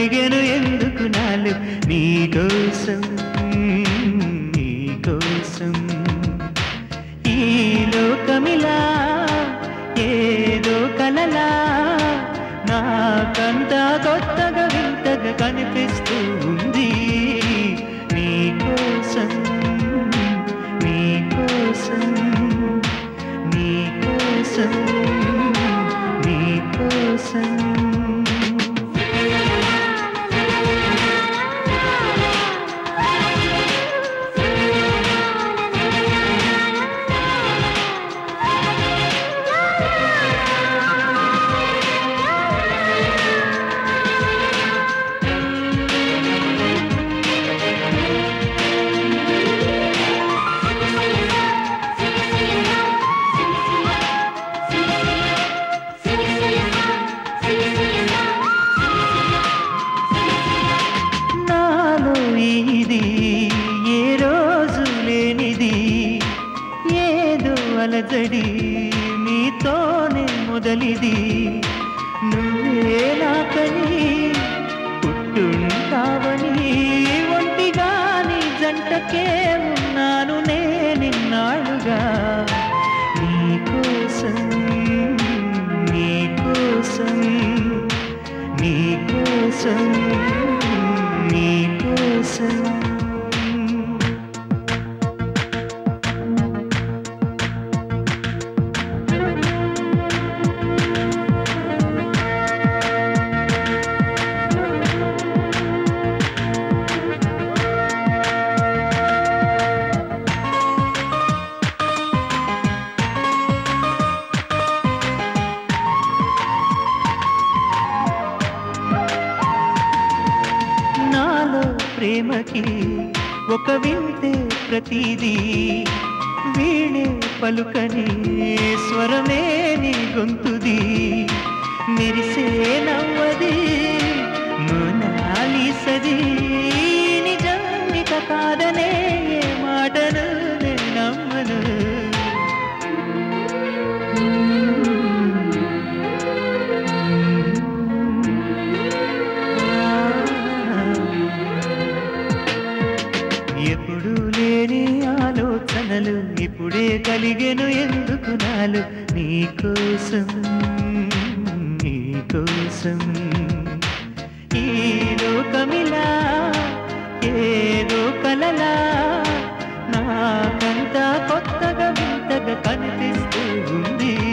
కలిగెను ఎందుకు నాలు నీకోసం నీకోసం ఈ లోకమిలా ఏదో కలలా నాకంతా కొత్తగా వింతగా కనిపిస్తూ ఉంది నీకోసం నీకోసం నీకోసం నీకోసం నాలో ఇది ఏ రోజు లేనిది ఏదో అలజడి నీతోనే మొదలిది నువ్వే నాకని పుట్టుంటావని ఒంటిగాని జంటకే ఉన్నాను నేనిన్నాళ్ళుగా నీకోసం నీకోసం నీకోసం నీకోసం నాలో ప్రేమకి ఒక వింతే ప్రతిదీ వీణే పలుకని స్వరమే నీ గొంతుది మెరిసే నవ్వది మోనాలిసది నిజానిక కాదనే ఏ మాటను నే నమ్మను ఎప్పుడు లేని ఆలోచనలు ఇప్పుడే కలిగెను ఎందుకు నాలు నీకోసం నీకోసం ఈ లోకమిలా ఏదో కలలా నాకంతా కొత్తగా వింతగా కనిపిస్తూ ఉంది